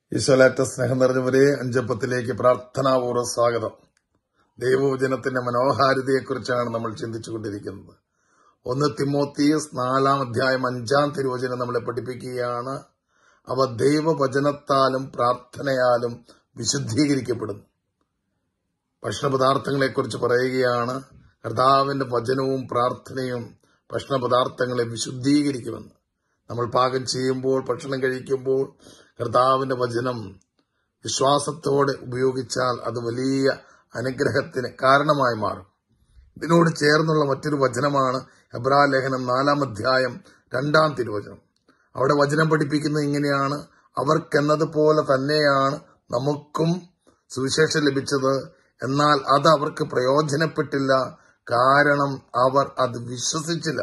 ഈശോലാറ്റ സ്നേഹം നിറഞ്ഞവരെ അഞ്ചപ്പത്തിലേക്ക് പ്രാർത്ഥനാപൂർവ്വ സ്വാഗതം ദൈവവചനത്തിന്റെ മനോഹാരിതയെക്കുറിച്ചാണ് നമ്മൾ ചിന്തിച്ചുകൊണ്ടിരിക്കുന്നത് ഒന്ന് തിമോത്തിയസ് നാലാം അധ്യായം അഞ്ചാം തിരുവചനം നമ്മളെ പഠിപ്പിക്കുകയാണ് അവ ദൈവവചനത്താലും പ്രാർത്ഥനയാലും വിശുദ്ധീകരിക്കപ്പെടുന്നു ഭക്ഷണപദാർത്ഥങ്ങളെക്കുറിച്ച് പറയുകയാണ് കർത്താവിന്റെ വചനവും പ്രാർത്ഥനയും ഭക്ഷണപദാർത്ഥങ്ങളെ വിശുദ്ധീകരിക്കുമെന്ന് നമ്മൾ പാകം ചെയ്യുമ്പോൾ ഭക്ഷണം കഴിക്കുമ്പോൾ കർത്താവിന്റെ വചനം വിശ്വാസത്തോടെ ഉപയോഗിച്ചാൽ അത് വലിയ അനുഗ്രഹത്തിന് കാരണമായി മാറും ഇതിനോട് ചേർന്നുള്ള മറ്റൊരു വചനമാണ് ഹെബ്രാ ലേഖനം നാലാം അധ്യായം രണ്ടാം തിരുവചനം അവിടെ വചനം പഠിപ്പിക്കുന്നത് ഇങ്ങനെയാണ് അവർക്കെന്നതുപോലെ തന്നെയാണ് നമുക്കും സുവിശേഷം ലഭിച്ചത് എന്നാൽ അത് അവർക്ക് പ്രയോജനപ്പെട്ടില്ല കാരണം അവർ അത് വിശ്വസിച്ചില്ല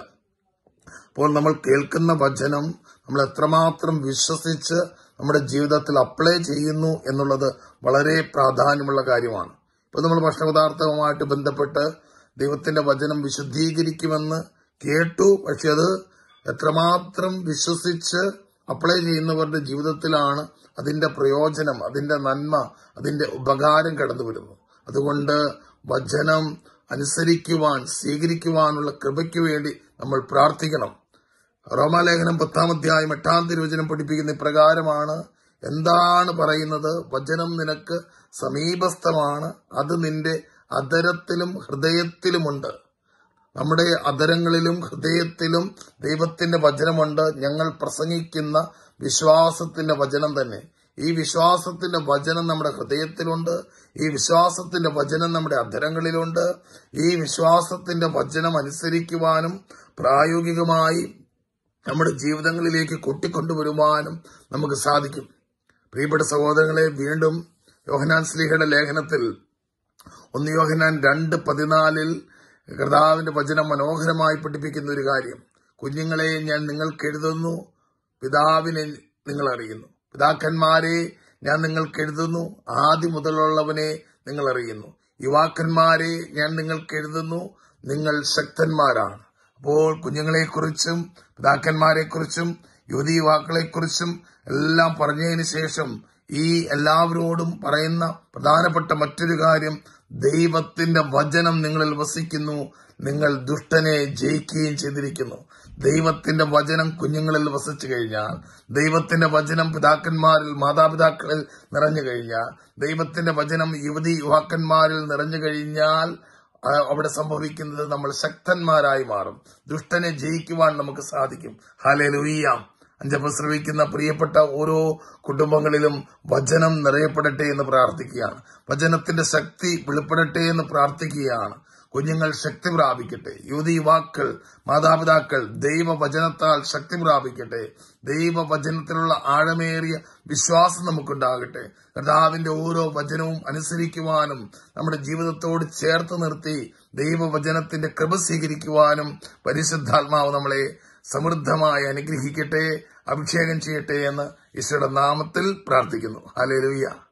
അപ്പോൾ നമ്മൾ കേൾക്കുന്ന വചനം നമ്മൾ എത്രമാത്രം വിശ്വസിച്ച് നമ്മുടെ ജീവിതത്തിൽ അപ്ലൈ ചെയ്യുന്നു എന്നുള്ളത് വളരെ പ്രാധാന്യമുള്ള കാര്യമാണ് ഇപ്പൊ നമ്മൾ ഭക്ഷണപദാർത്ഥവുമായിട്ട് ബന്ധപ്പെട്ട് ദൈവത്തിന്റെ വചനം വിശുദ്ധീകരിക്കുമെന്ന് കേട്ടു പക്ഷെ അത് എത്രമാത്രം വിശ്വസിച്ച് അപ്ലൈ ചെയ്യുന്നവരുടെ ജീവിതത്തിലാണ് അതിന്റെ പ്രയോജനം അതിന്റെ നന്മ അതിന്റെ ഉപകാരം കടന്നു വരുന്നത് അതുകൊണ്ട് വചനം അനുസരിക്കുവാൻ സ്വീകരിക്കുവാനുള്ള കൃപയ്ക്ക് വേണ്ടി നമ്മൾ പ്രാർത്ഥിക്കണം റോമാലേഖനം പത്താം അധ്യായം എട്ടാം തിരുവചനം പഠിപ്പിക്കുന്ന ഇപ്രകാരമാണ് എന്താണ് പറയുന്നത് വചനം നിനക്ക് സമീപസ്ഥമാണ് അത് നിന്റെ അതരത്തിലും ഹൃദയത്തിലുമുണ്ട് നമ്മുടെ അതരങ്ങളിലും ഹൃദയത്തിലും ദൈവത്തിന്റെ വചനമുണ്ട് ഞങ്ങൾ പ്രസംഗിക്കുന്ന വിശ്വാസത്തിന്റെ വചനം തന്നെ ഈ വിശ്വാസത്തിന്റെ വചനം നമ്മുടെ ഹൃദയത്തിലുണ്ട് ഈ വിശ്വാസത്തിന്റെ വചനം നമ്മുടെ അധരങ്ങളിലുണ്ട് ഈ വിശ്വാസത്തിന്റെ വചനം അനുസരിക്കുവാനും പ്രായോഗികമായി നമ്മുടെ ജീവിതങ്ങളിലേക്ക് കൊട്ടിക്കൊണ്ടുവരുവാനും നമുക്ക് സാധിക്കും പ്രിയപ്പെട്ട സഹോദരങ്ങളെ വീണ്ടും യോഹനാൻ സ്ലീഹയുടെ ലേഖനത്തിൽ ഒന്ന് യോഹനാൻ രണ്ട് പതിനാലിൽ കർത്താവിന്റെ വചനം മനോഹരമായി പഠിപ്പിക്കുന്ന ഒരു കാര്യം കുഞ്ഞുങ്ങളെ ഞാൻ നിങ്ങൾക്ക് എഴുതുന്നു പിതാവിനെ നിങ്ങൾ അറിയുന്നു പിതാക്കന്മാരെ ഞാൻ നിങ്ങൾക്ക് എഴുതുന്നു ആദ്യം മുതലുള്ളവനെ നിങ്ങൾ അറിയുന്നു യുവാക്കന്മാരെ ഞാൻ നിങ്ങൾക്ക് എഴുതുന്നു നിങ്ങൾ ശക്തന്മാരാണ് അപ്പോൾ കുഞ്ഞുങ്ങളെക്കുറിച്ചും പിതാക്കന്മാരെക്കുറിച്ചും യുവതി യുവാക്കളെക്കുറിച്ചും എല്ലാം പറഞ്ഞതിന് ശേഷം ഈ എല്ലാവരോടും പറയുന്ന പ്രധാനപ്പെട്ട മറ്റൊരു കാര്യം ദൈവത്തിന്റെ വചനം നിങ്ങളിൽ വസിക്കുന്നു നിങ്ങൾ ദുഷ്ടനെ ജയിക്കുകയും ചെയ്തിരിക്കുന്നു ദൈവത്തിന്റെ വചനം കുഞ്ഞുങ്ങളിൽ വസിച്ചു കഴിഞ്ഞാൽ ദൈവത്തിന്റെ വചനം പിതാക്കന്മാരിൽ മാതാപിതാക്കളിൽ നിറഞ്ഞു കഴിഞ്ഞാൽ ദൈവത്തിന്റെ വചനം യുവതി യുവാക്കന്മാരിൽ നിറഞ്ഞു കഴിഞ്ഞാൽ ആ, അവിടെ സംഭവിക്കുന്നത് നമ്മൾ ശക്തന്മാരായി മാറും ദുഷ്ടനെ ജയിക്കുവാൻ നമുക്ക് സാധിക്കും ഹാലേ ലുയ്യാം അഞ്ചപ്പം ശ്രവിക്കുന്ന പ്രിയപ്പെട്ട ഓരോ കുടുംബങ്ങളിലും വചനം നിറയപ്പെടട്ടെ എന്ന് പ്രാർത്ഥിക്കുകയാണ് വചനത്തിന്റെ ശക്തി വെളിപ്പെടട്ടെ എന്ന് പ്രാർത്ഥിക്കുകയാണ് കുഞ്ഞുങ്ങൾ ശക്തി പ്രാപിക്കട്ടെ യുവതി യുവാക്കൾ മാതാപിതാക്കൾ ദൈവവചനത്താൽ ശക്തി പ്രാപിക്കട്ടെ ദൈവവചനത്തിലുള്ള ആഴമേറിയ വിശ്വാസം നമുക്കുണ്ടാകട്ടെ കർത്താവിന്റെ ഓരോ വചനവും അനുസരിക്കുവാനും നമ്മുടെ ജീവിതത്തോട് ചേർത്ത് നിർത്തി ദൈവവചനത്തിന്റെ കൃപ സ്വീകരിക്കുവാനും പരിശുദ്ധാത്മാവ് നമ്മളെ സമൃദ്ധമായി അനുഗ്രഹിക്കട്ടെ അഭിഷേകം ചെയ്യട്ടെ എന്ന് ഈശോയുടെ നാമത്തിൽ പ്രാർത്ഥിക്കുന്നു ഹലേലുയ്യ